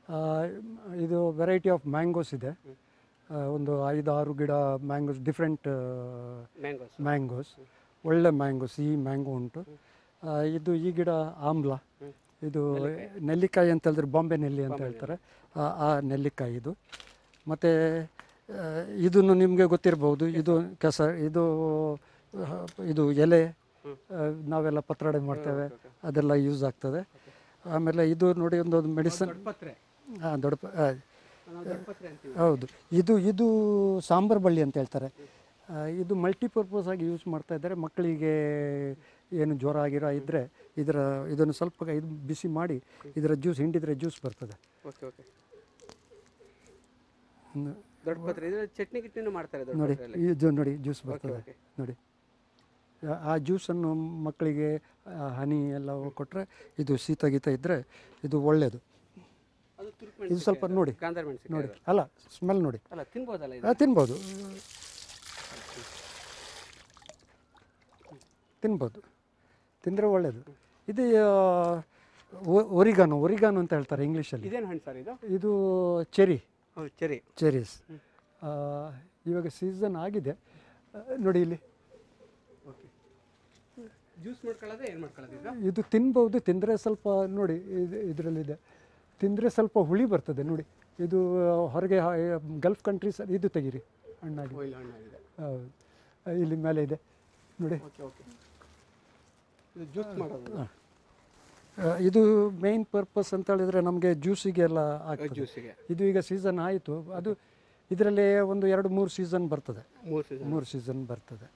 ಆ, ಇದು variety of mangoes ಇದೆ ಆ, ಒಂದು ಐದು ಆರು ಗಿಡ ಮ್ಯಾಂಗೋಸ್ ಡಿಫ್ರೆಂಟ್ ಮ್ಯಾಂಗೋಸ್ ಮ್ಯಾಂಗೋಸ್ ಒಳ್ಳೆ ಮ್ಯಾಂಗೋಸ್ ಈ ಮ್ಯಾಂಗೋ ಉಂಟು ಆ, ಇದು ಈ ಗಿಡ ಆಮ್ಲ ಇದು ನೆಲ್ಲಿಕಾಯಿ ಅಂತ ಹೇಳಿದ್ರೆ ಬಾಂಬೆ ನೆಲ್ಲಿ ಅಂತ ಹೇಳ್ತಾರೆ ಆ- ಆ ನೆಲ್ಲಿಕಾಯಿ ಇದು ಮತ್ತು ಇದನ್ನು ನಿಮಗೆ ಗೊತ್ತಿರ್ಬೋದು ಇದು ಕೆಸ ಇದು ಆ, ಇದು ಎಲೆ ಆ, ನಾವೆಲ್ಲ ಪತ್ರೊಡೆ ಮಾಡ್ತೇವೆ ಅದೆಲ್ಲ ಯೂಸ್ ಆಗ್ತದೆ ಆಮೇಲೆ ಇದು ನೋಡಿ ಒಂದು ಮೆಡಿಸನ್ ಪತ್ರೆ ಹಾಂ ದೊಡ್ಡ ಪ- ಆ, ನಾವು ದೊಡ್ಡಪತ್ರೆ ಅಂತೀವಿ ಹೌದು ಇದು ಇದು ಸಾಂಬಾರ್ ಬಳ್ಳಿ ಅಂತ ಹೇಳ್ತಾರೆ ಆ, ಇದು ಮಲ್ಟಿಪರ್ಪಸ್ ಆಗಿ ಯೂಸ್ ಮಾಡ್ತಾ ಇದ್ದಾರೆ ಮಕ್ಕಳಿಗೆ ಏನು ಜ್ವರ ಆಗಿರೋ ಇದ್ದರೆ ಇದರ ಇದನ್ನು ಸ್ವಲ್ಪ ಇದು ಬಿಸಿ ಮಾಡಿ ಇದರ ಜ್ಯೂಸ್ ಹಿಂಡಿದ್ರೆ ಜ್ಯೂಸ್ ಬರ್ತದೆ ಓಕೆ ಓಕೆ ಒಂದು ದೊಡ್ಡ ಪತ್ರೆ ಇದು ಚಟ್ನಿ ಗಿಟ್ನಿನೂ ಮಾಡ್ತಾರೆ ದೊಡ್ಡ ನೋಡಿ ಪತ್ರೆಯಲ್ಲಿ ಇದು ನೋಡಿ ಜ್ಯೂಸ್ ಬರ್ತದೆ ಓಕೆ. ನೋಡಿ ಆ- ಆ ಜ್ಯೂಸನ್ನು ಮಕ್ಕಳಿಗೆ ಆ, ಹನಿ ಎಲ್ಲ ಕೊಟ್ಟರೆ ಇದು ಶೀತ ಗೀತ ಇದ್ದರೆ ಇದು ಒಳ್ಳೆಯದು ಅದು ತುರ್ಕು ಇದು ಸ್ವಲ್ಪ ನೋಡಿ ಗಾಂಧಾರ ಮೆಣಸಿನಕಾಯಿ ನೋಡಿ ಅಲ್ಲ ಸ್ಮೆಲ್ ನೋಡಿ ಅಲ್ಲ ತಿನ್ಬೋದಲ್ಲ ಇದು ಆ, ತಿನ್ಬೋದು ತಿನ್ಬೋದು ತಿಂದರೆ ಒಳ್ಳೆಯದು ಇದು ಒರಿಗಾನು ಒರಿಗಾನು ಅಂತ ಹೇಳ್ತಾರೆ ಇಂಗ್ಲೀಷಲ್ಲಿ ಇದೇನು ಹಣ್ಣು ಸರ್ ಇದು ಇದು ಚೆರಿ ಹೌದು ಚೆರಿ ಚೆರೀಸ್ ಇವಾಗ ಸೀಸನ್ ಆಗಿದೆ ಆ, ನೋಡಿ ಇಲ್ಲಿ ಓಕೆ ಜ್ಯೂಸ್ ಮಾಡ್ಕೊಳ್ಳೋದು ಏನು ಮಾಡ್ಕೊಳ್ಳೋದು ಇದು ಇದು ತಿನ್ಬೋದು ತಿಂದರೆ ಸ್ವಲ್ಪ ನೋಡಿ ಇದು ಇದರಲ್ಲಿದೆ ತಿಂದರೆ ಸ್ವಲ್ಪ ಹುಳಿ ಬರ್ತದೆ ನೋಡಿ ಇದು ಹೊರಗೆ ಗಲ್ಫ್ ಕಂಟ್ರೀಸ್ ಇದು ತೆಗೀರಿ ಹಣ್ಣಾಗಿ ಓ, ಇಲ್ಲಿ ಹಣ್ಣಾಗಿದೆ ಹೌದು ಆ, ಇಲ್ಲಿ ಮೇಲೆ ಇದೆ ನೋಡಿ ಓಕೆ ಓಕೆ ಇದು ಜ್ಯೂಸ್ ಮಾಡೋದು ಆ, ಇದು ಮೇನ್ ಪರ್ಪಸ್ ಅಂತ ಹೇಳಿದ್ರೆ ನಮಗೆ ಜ್ಯೂಸಿಗೆ ಎಲ್ಲ ಆಗ್ತದೆ ಜ್ಯೂಸಿಗೆ ಇದು ಈಗ ಸೀಸನ್ ಆಯಿತು ಅದು ಇದರಲ್ಲಿ ಒಂದು ಎರಡು ಮೂರು ಸೀಸನ್ ಬರ್ತದೆ ಮೂರು ಸೀಸನ್ ಮೂರು ಸೀಸನ್ ಬರ್ತದೆ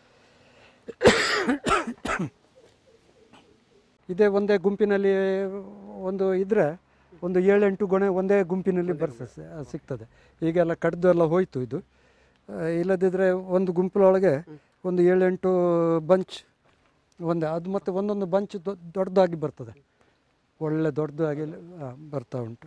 ಇದೇ ಒಂದೇ ಗುಂಪಿನಲ್ಲಿ ಒಂದು ಇದ್ದರೆ ಒಂದು ಏಳೆಂಟು ಗೊನೆ ಒಂದೇ ಗುಂಪಿನಲ್ಲಿ ಬರ್ತದೆ ಆ, ಸಿಗ್ತದೆ ಈಗೆಲ್ಲ ಕಡ್ದು ಎಲ್ಲ ಹೋಯ್ತು ಇದು ಆ, ಇಲ್ಲದಿದ್ದರೆ ಒಂದು ಗುಂಪಿನೊಳಗೆ ಒಂದು ಏಳೆಂಟು ಬಂಚ್ ಒಂದೇ ಅದು ಮತ್ತು ಒಂದೊಂದು ಬಂಚ್ ದೊಡ್ಡದಾಗಿ ಬರ್ತದೆ ಒಳ್ಳೆ ದೊಡ್ಡದಾಗಿ ಆ, ಬರ್ತಾ ಉಂಟು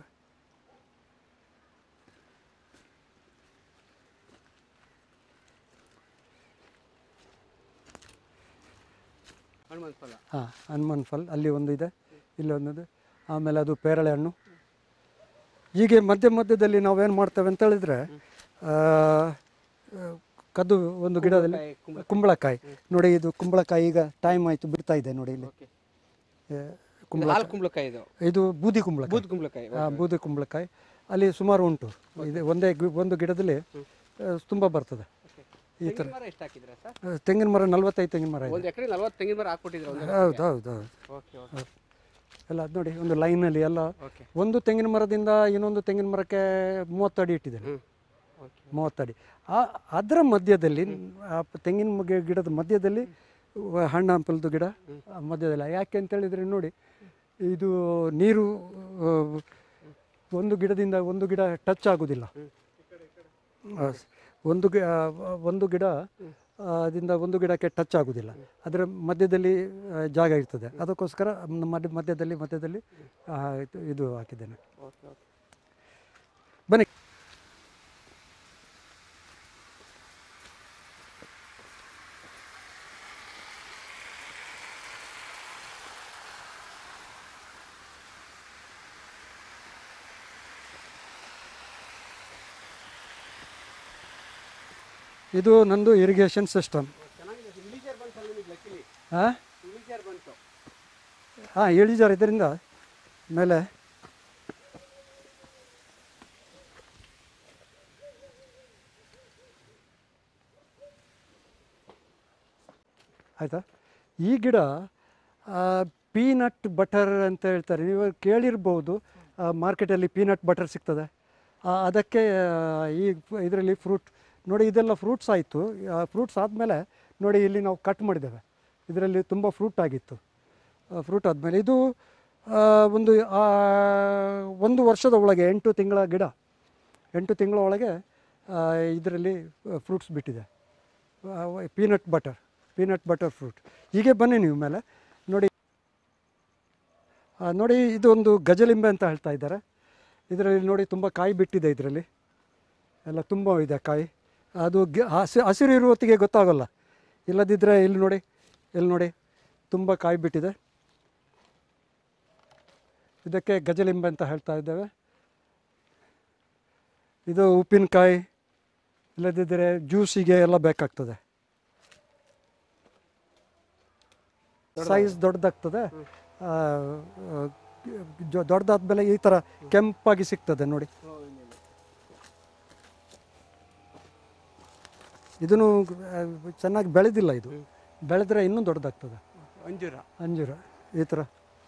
ಹನುಮಂತ ಫಲ ಹಾಂ ಹನುಮಾನ್ ಫಲ್ ಅಲ್ಲಿ ಒಂದು ಇದೆ ಇಲ್ಲಿ ಒಂದಿದೆ ಆಮೇಲೆ ಅದು ಪೇರಳೆ ಹಣ್ಣು ಹೀಗೆ ಮಧ್ಯ ಮಧ್ಯದಲ್ಲಿ ನಾವೇನು ಮಾಡ್ತೇವೆ ಅಂತ ಹೇಳಿದ್ರೆ ಆ, ಆ, ಕದ್ದು ಒಂದು ಗಿಡದಲ್ಲಿ ಕುಂಬಳ- ಕುಂಬಳಕಾಯಿ ನೋಡಿ ಇದು ಕುಂಬಳಕಾಯಿ ಈಗ ಟೈಮ್ ಆಯಿತು ಬಿಡ್ತಾ ಇದೆ ನೋಡಿ ಇಲ್ಲಿ ಓಕೆ ಆ, ಕುಂಬಳ ಹಾಲು ಕುಂಬಳಕಾಯಿ ಇದು ಇದು ಬೂದಿ ಕುಂಬಳಕಾಯಿ ಬೂದ್ ಕುಂಬಳಕಾಯಿ ಆ, ಬೂದಿ ಕುಂಬಳಕಾಯಿ ಅಲ್ಲಿ ಸುಮಾರು ಉಂಟು ಇದೆ ಒಂದೇ ಗಿ- ಒಂದು ಗಿಡದಲ್ಲಿ ತುಂಬ ಬರ್ತದೆ ಈ ಥರ ತೆಂಗಿನ ಮರ ಎಷ್ಟು ಹಾಕಿದ್ರೆ ಸರ್ ಆ, ತೆಂಗಿನ ಮರ ನಲ್ವತ್ತೈದು ತೆಂಗಿನ ಮರ ಇದೆ ಒಂದು ಎಕರೆ ನಲ್ವತ್ತು ತೆಂಗಿನ ಮರ ಹಾಕ್ಬಿಟ್ಟಿದ್ರೆ ಒಂದು ಹೌದು ಹೌದು ಹೌದು ಓಕೆ ಓಕೆ ಎಲ್ಲ ಅದು ನೋಡಿ ಒಂದು ಲೈನಲ್ಲಿ ಎಲ್ಲ ಓಕೆ ಒಂದು ತೆಂಗಿನ ಮರದಿಂದ ಇನ್ನೊಂದು ತೆಂಗಿನ ಮರಕ್ಕೆ ಮೂವತ್ತು ಅಡಿ ಇಟ್ಟಿದ್ದೇನೆ ಹ್ಞೂ ಓಕೆ ಮೂವತ್ತಡಿ ಆ ಅದರ ಮಧ್ಯದಲ್ಲಿ ಆ ಪ- ತೆಂಗಿನ ಗಿ- ಗಿಡದ ಮಧ್ಯದಲ್ಲಿ ವ- ಹಣ್ಣು ಹಂಪಲದ ಗಿಡ ಆ ಮಧ್ಯದಲ್ಲಿ ಯಾಕೆ ಅಂತ ಹೇಳಿದರೆ ನೋಡಿ ಇದು ನೀರು ಆ, ಒಂದು ಗಿಡದಿಂದ ಒಂದು ಗಿಡ ಟಚ್ ಆಗೋದಿಲ್ಲ ಆ, ಸ್- ಒಂದು ಗಿ ಆ, ಒಂದು ಗಿಡ ಆ, ದಿಂದ ಒಂದು ಗಿಡಕ್ಕೆ ಟಚ್ ಆಗೋದಿಲ್ಲ ಅದರ ಮಧ್ಯದಲ್ಲಿ ಆ, ಜಾಗ ಇರ್ತದೆ ಅದಕ್ಕೋಸ್ಕರ ಮ್- ಮಧ್ಯ ಮಧ್ಯದಲ್ಲಿ ಮಧ್ಯದಲ್ಲಿ ಆ, ಇದು- ಇದು ಹಾಕಿದ್ದೇನೆ ಓಕೆ ಓಕೆ ಬನ್ನಿ ಇದು ನಂದು ಇರಿಗೇಷನ್ ಸಿಸ್ಟಮ್ ಚೆನ್ನಾಗಿದೆ ಇಳಿಜಾರ್ ಬಂತು ನಿಮಗೆ ಲಕ್ಕಿಲಿ ಹಾಂ ಇಳಿಜಾರ್ ಬಂತು ಹಾಂ ಇಳಿಜಾರು ಇದರಿಂದ ಮೇಲೆ ಆಯಿತಾ ಈ ಗಿಡ ಪೀನಟ್ ಬಟರ್ ಅಂತ ಹೇಳ್ತಾರೆ ನೀವು ಕೇಳಿರ್ಬೋದು ಮಾರ್ಕೆಟಲ್ಲಿ ಪೀನಟ್ ಬಟರ್ ಸಿಗ್ತದೆ ಆ, ಅದಕ್ಕೆ ಆ, ಈ ಇದರಲ್ಲಿ ಫ್ರೂಟ್ ನೋಡಿ ಇದೆಲ್ಲ ಫ್ರೂಟ್ಸ್ ಆಯಿತು ಫ್ರೂಟ್ಸ್ ಆದಮೇಲೆ ನೋಡಿ ಇಲ್ಲಿ ನಾವು ಕಟ್ ಮಾಡಿದ್ದೇವೆ ಇದರಲ್ಲಿ ತುಂಬ ಫ್ರೂಟ್ ಆಗಿತ್ತು ಫ್ರೂಟ್ ಆದಮೇಲೆ ಇದು ಆ, ಒಂದು ಆ, ಒಂದು ವರ್ಷದ ಒಳಗೆ ಎಂಟು ತಿಂಗಳ ಗಿಡ ಎಂಟು ತಿಂಗಳ ಒಳಗೆ ಇದರಲ್ಲಿ ಫ್ರೂಟ್ಸ್ ಬಿಟ್ಟಿದೆ peanut butter peanut butter fruit ಹೀಗೆ ಬನ್ನಿ ನೀವು ಮೇಲೆ ನೋಡಿ ಆ, ನೋಡಿ ಇದೊಂದು ಗಜಲಿಂಬೆ ಅಂತ ಹೇಳ್ತಾ ಇದ್ದಾರೆ ಇದರಲ್ಲಿ ನೋಡಿ ತುಂಬ ಕಾಯಿ ಬಿಟ್ಟಿದೆ ಇದರಲ್ಲಿ ಎಲ್ಲ ತುಂಬ ಇದೆ ಕಾಯಿ ಅದು ಗಿ ಹಸಿ ಹಸಿರು ಇರುವ ಹೊತ್ತಿಗೆ ಗೊತ್ತಾಗೋಲ್ಲ ಇಲ್ಲದಿದ್ದರೆ ಇಲ್ಲಿ ನೋಡಿ ಇಲ್ಲಿ ನೋಡಿ ತುಂಬ ಕಾಯಿ ಬಿಟ್ಟಿದೆ ಇದಕ್ಕೆ ಗಜಲಿಂಬೆ ಅಂತ ಹೇಳ್ತಾ ಇದ್ದೇವೆ ಇದು ಉಪ್ಪಿನಕಾಯಿ ಇಲ್ಲದಿದ್ದರೆ ಜ್ಯೂಸಿಗೆ ಎಲ್ಲ ಬೇಕಾಗ್ತದೆ ಸೈಜ್ ದೊಡ್ಡದಾಗ್ತದೆ ಆ, ಆ, ಜೊ- ದೊಡ್ಡದಾದ್ಮೇಲೆ ಈ ಥರ ಕೆಂಪಾಗಿ ಸಿಗ್ತದೆ ನೋಡಿ ಇದನ್ನು ಆ, ಚೆನ್ನಾಗಿ ಬೆಳೆದಿಲ್ಲ ಇದು ಬೆಳೆದ್ರೆ ಇನ್ನೂ ದೊಡ್ಡದಾಗ್ತದೆ ಅಂಜೂರ ಅಂಜೂರ ಈ ಥರ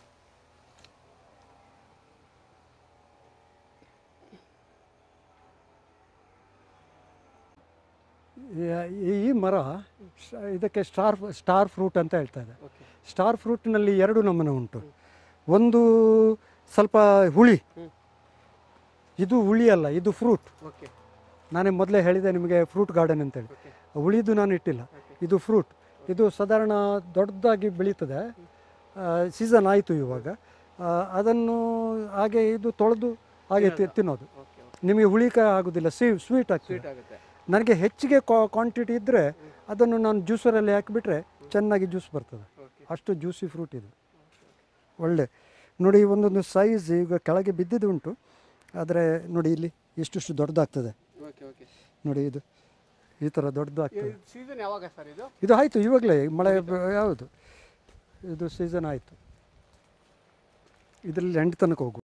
ಈ- ಈ ಮರ ಶ- ಇದಕ್ಕೆ ಸ್ಟಾರ್ ಸ್ಟಾರ್ ಫ್ರೂಟ್ ಅಂತ ಹೇಳ್ತಾ ಇದೆ ಓಕೆ ಸ್ಟಾರ್ ಫ್ರೂಟ್ನಲ್ಲಿ ಎರಡು ನಮೂನೆ ಉಂಟು ಒಂದು ಸ್ವಲ್ಪ ಹುಳಿ ಇದು ಹುಳಿ ಅಲ್ಲ ಇದು ಫ್ರೂಟ್ ಓಕೆ ನಾನೇ ಮೊದಲೇ ಹೇಳಿದೆ ನಿಮಗೆ ಫ್ರೂಟ್ ಗಾರ್ಡನ್ ಅಂತೇಳಿ ಓಕೆ ಉಳಿದು ನಾನು ಇಟ್ಟಿಲ್ಲ ಇದು ಫ್ರೂಟ್ ಇದು ಸಾಧಾರಣ ದೊಡ್ಡದಾಗಿ ಬೆಳೀತದೆ ಸೀಸನ್ ಆಯಿತು ಇವಾಗ ಆ, ಅದನ್ನು ಹಾಗೆ ಇದು ತೊಳೆದು ಹಾಗೆ ತಿ- ತಿನ್ನೋದು ಓಕೆ ನಿಮಗೆ ಹುಳಿಕಾಯಿ ಆಗೋದಿಲ್ಲ ಸ್ವೀ ಸ್ವೀಟ್ ಆಗ್ತದೆ ಸ್ವೀಟ್ ಆಗುತ್ತೆ ನನಗೆ ಹೆಚ್ಚಿಗೆ ಕ್ವಾಂಟಿಟಿ ಇದ್ದರೆ ಅದನ್ನು ನಾನು ಜ್ಯೂಸರಲ್ಲಿ ಹಾಕಿಬಿಟ್ರೆ ಚೆನ್ನಾಗಿ ಜ್ಯೂಸ್ ಬರ್ತದೆ ಓಕೆ ಅಷ್ಟು ಜ್ಯೂಸಿ ಫ್ರೂಟ್ ಇದು ಒಳ್ಳೆ ನೋಡಿ ಒಂದೊಂದು ಸೈಜ್ ಈಗ ಕೆಳಗೆ ಬಿದ್ದಿದ್ದು ಉಂಟು ಆದರೆ ನೋಡಿ ಇಲ್ಲಿ ಇಷ್ಟಿಷ್ಟು ದೊಡ್ಡದಾಗ್ತದೆ ಓಕೆ ಓಕೆ ನೋಡಿ ಇದು ಈ ಥರ ದೊಡ್ಡದಾಗ್ತದೆ ಸೀಸನ್ ಯಾವಾಗ ಸರ್ ಇದು ಇದು ಆಯಿತು ಇವಾಗಲೇ ಮಳೆ ಬ- ಯಾವುದು ಇದು ಸೀಸನ್ ಆಯಿತು ಇದರಲ್ಲಿ ಎಂಟು ತನಕ ಹೋಗ್ಬೋದು